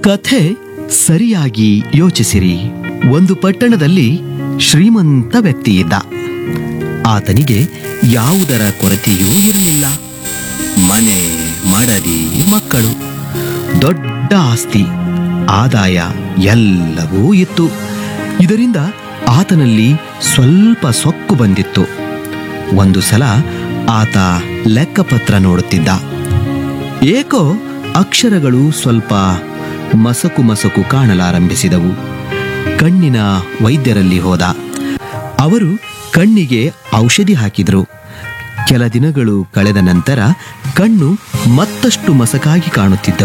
ಕಥೆ ಸರಿಯಾಗಿ ಯೋಚಿಸಿರಿ ಒಂದು ಪಟ್ಟಣದಲ್ಲಿ ಶ್ರೀಮಂತ ವ್ಯಕ್ತಿ ಇದ್ದ ಆತನಿಗೆ ಯಾವುದರ ಕೊರತೆಯೂ ಇರಲಿಲ್ಲ ಮನೆ ಮಡದಿ ಮಕ್ಕಳು ದೊಡ್ಡ ಆಸ್ತಿ ಆದಾಯ ಎಲ್ಲವೂ ಇತ್ತು ಇದರಿಂದ ಆತನಲ್ಲಿ ಸ್ವಲ್ಪ ಸೊಕ್ಕು ಬಂದಿತ್ತು ಒಂದು ಸಲ ಆತ ಲೆಕ್ಕಪತ್ರ ನೋಡುತ್ತಿದ್ದ ಏಕೋ ಅಕ್ಷರಗಳು ಸ್ವಲ್ಪ ಮಸಕು ಮಸಕು ಕಾಣಲಾರಂಭಿಸಿದವು ಕಣ್ಣಿನ ವೈದ್ಯರಲ್ಲಿ ಹೋದ ಅವರು ಕಣ್ಣಿಗೆ ಔಷಧಿ ಹಾಕಿದ್ರು ಕೆಲ ದಿನಗಳು ಕಳೆದ ನಂತರ ಕಣ್ಣು ಮತ್ತಷ್ಟು ಮಸಕಾಗಿ ಕಾಣುತ್ತಿದ್ದವು